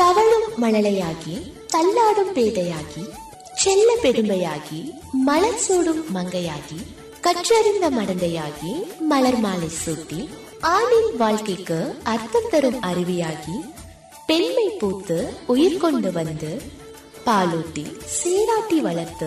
தவழும் மழலையாகி தள்ளாடும் பேதையாகி செல்ல பெருமையாகி மலர் சூடும் மங்கையாகி கற்றறிந்த மடந்தையாகி மலர் மாலை சூட்டி ஆணின் வாழ்க்கைக்கு அர்த்தம் தரும் அருவியாகி பெண்மை பூத்து உயிர் கொண்டு வந்து பாலூட்டி சீராட்டி வளர்த்து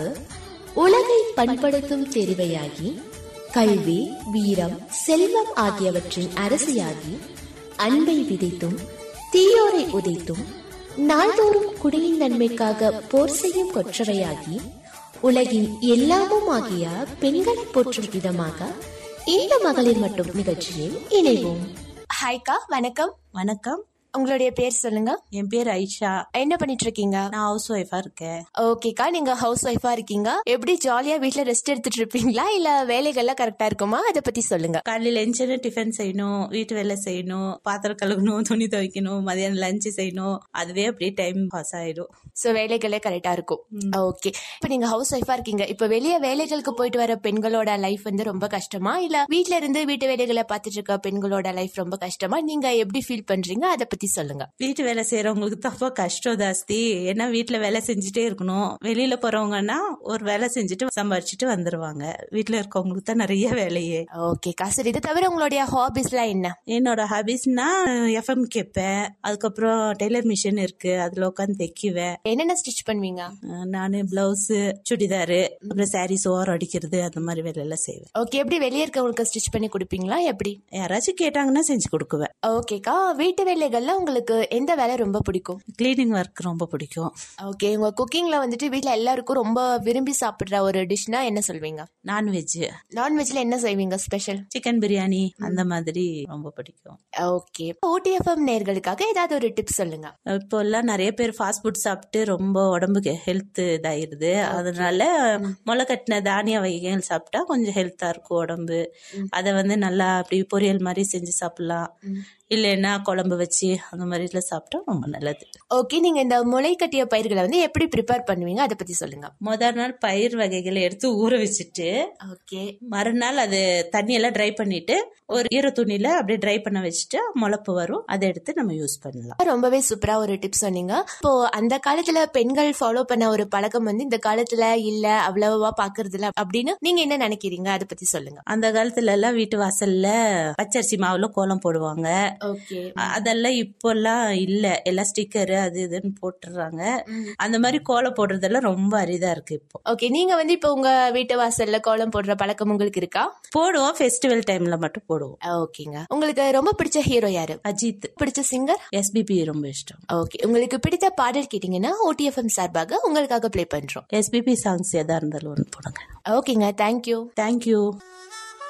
உலகை பண்படுத்தும் தெரிவையாகி கல்வி வீரம் செல்வம் ஆகியவற்றின் அரசியாகி அன்பை விதைத்தும் தீயோரை உதைத்தும் நாள்தோறும் குடியின் நன்மைக்காக போர் செய்யும் கொற்றவையாகி உலகின் எல்லாமும் ஆகிய பெண்களை போற்றும் விதமாக இந்த மகளிர் மட்டும் நிகழ்ச்சியில் இணைவோம் ஹாய்க்கா வணக்கம் வணக்கம் உங்களுடைய பேர் சொல்லுங்க என் பேர் ஐஷா என்ன பண்ணிட்டு இருக்கீங்க நான் ஹவுஸ் ஒய்ஃபா இருக்கேன் ஓகேக்கா நீங்க ஹவுஸ் ஒய்ஃபா இருக்கீங்க எப்படி ஜாலியா வீட்ல ரெஸ்ட் எடுத்துட்டு இருப்பீங்களா இல்ல வேலைகள்லாம் கரெக்டா இருக்குமா அதை பத்தி சொல்லுங்க காலையில எழுந்துச்சு டிஃபன் செய்யணும் வீட்டு வேலை செய்யணும் பாத்திரம் கழுவணும் துணி துவைக்கணும் மதியானம் லஞ்சு செய்யணும் அதுவே அப்படியே டைம் பாஸ் ஆயிடும் சோ வேலைகளே கரெக்டா இருக்கும் ஓகே இப்ப நீங்க ஹவுஸ் ஒய்ஃபா இருக்கீங்க இப்ப வெளிய வேலைகளுக்கு போயிட்டு வர பெண்களோட லைஃப் வந்து ரொம்ப கஷ்டமா இல்ல வீட்ல இருந்து வீட்டு வேலைகளை பார்த்துட்டு இருக்க பெண்களோட லைஃப் ரொம்ப கஷ்டமா நீங்க எப்படி ஃபீல் பண்றீங்க அதை பத்தி சொல்லுங்க வீட்டு வேலை செய்யறவங்களுக்கு தப்பா கஷ்டம் ஜாஸ்தி ஏன்னா வீட்டுல வேலை செஞ்சுட்டே இருக்கணும் வெளியில போறவங்கன்னா ஒரு வேலை செஞ்சுட்டு சம்பாரிச்சுட்டு வந்துருவாங்க வீட்டுல இருக்கவங்களுக்கு தான் நிறைய வேலையே ஓகேக்கா சரி இது தவிர உங்களுடைய ஹாபிஸ்லாம் என்ன என்னோட ஹாபிஸ்னா எஃப்எம் கேட்பேன் அதுக்கப்புறம் டெய்லர் மிஷின் இருக்கு அதுல உட்காந்து தைக்குவேன் என்னென்ன ஸ்டிச் பண்ணுவீங்க நானு பிளவுஸ் சுடிதாரு அப்புறம் சாரீஸ் ஓரம் அடிக்கிறது அந்த மாதிரி வேலையெல்லாம் செய்வேன் ஓகே எப்படி வெளியே இருக்கவங்களுக்கு ஸ்டிச் பண்ணி கொடுப்பீங்களா எப்படி யாராச்சும் கேட்டாங்கன்னா செஞ்சு கொடுக்குவேன் ஓகேக்கா வீட்டு வேலைகள்ல உங்களுக்கு எந்த வேலை ரொம்ப பிடிக்கும் கிளீனிங் ஒர்க் ரொம்ப பிடிக்கும் ஓகே உங்க குக்கிங்ல வந்துட்டு வீட்ல எல்லாருக்கும் ரொம்ப விரும்பி சாப்பிடுற ஒரு டிஷ்னா என்ன சொல்வீங்க நான்வெஜ் நான்வெஜ்ல என்ன செய்வீங்க ஸ்பெஷல் சிக்கன் பிரியாணி அந்த மாதிரி ரொம்ப பிடிக்கும் ஓகே ஓடிஎஃப்எம் நேர்களுக்காக ஏதாவது ஒரு டிப்ஸ் சொல்லுங்க இப்போ எல்லாம் நிறைய பேர் ஃபாஸ்ட் ஃபுட் சாப்பிட்டு ரொம்ப உடம்புக்கு ஹெல்த் இதாயிருது அதனால முளை கட்டின தானிய வகைகள் சாப்பிட்டா கொஞ்சம் ஹெல்த்தா இருக்கும் உடம்பு அதை வந்து நல்லா அப்படி பொரியல் மாதிரி செஞ்சு சாப்பிடலாம் இல்லைன்னா குழம்பு வச்சு அந்த மாதிரி சாப்பிட்டா ரொம்ப நல்லது ஓகே நீங்க இந்த முளை கட்டிய பயிர்களை வந்து எப்படி ப்ரிப்பேர் பண்ணுவீங்க அதை பத்தி சொல்லுங்க முதல் நாள் பயிர் வகைகளை எடுத்து ஊற வச்சுட்டு ஓகே மறுநாள் அது தண்ணியெல்லாம் ட்ரை பண்ணிட்டு ஒரு ஈர துணியில அப்படியே ட்ரை பண்ண வச்சுட்டு முளப்பு வரும் அதை எடுத்து நம்ம யூஸ் பண்ணலாம் ரொம்பவே சூப்பரா ஒரு டிப்ஸ் சொன்னீங்க இப்போ அந்த காலத்துல பெண்கள் ஃபாலோ பண்ண ஒரு பழக்கம் வந்து இந்த காலத்துல இல்ல அவ்வளவா பாக்குறது இல்ல அப்படின்னு நீங்க என்ன நினைக்கிறீங்க அதை பத்தி சொல்லுங்க அந்த காலத்துல எல்லாம் வீட்டு வாசல்ல பச்சரிசி மாவுல கோலம் போடுவாங்க ஓகே அ- அதெல்லாம் இப்போல்லாம் இல்ல எல்லாம் ஸ்டிக்கர் அது இதுன்னு போட்டுறாங்க அந்த மாதிரி கோலம் போடுறதெல்லாம் ரொம்ப அரிதா இருக்கு இப்போ ஓகே நீங்க வந்து இப்போ உங்க வீட்டு வாசல்ல கோலம் போடுற பழக்கம் உங்களுக்கு இருக்கா போடுவோம் ஃபெஸ்டிவல் டைம்ல மட்டும் போடுவோம் ஓகேங்க உங்களுக்கு ரொம்ப பிடிச்ச ஹீரோ யாரு அஜித் பிடிச்ச சிங்கர் எஸ்பிபி ரொம்ப இஷ்டம் ஓகே உங்களுக்கு பிடித்த பாடல் கேட்டீங்கன்னா ஓடிஎஃப்எம் சார்பாக உங்களுக்காக ப்ளே பண்றோம் எஸ்பிபி சாங்ஸ் எதா இருந்தாலும் ஒன்று போடுங்க ஓகேங்க தேங்க்யூ தேங்க்யூ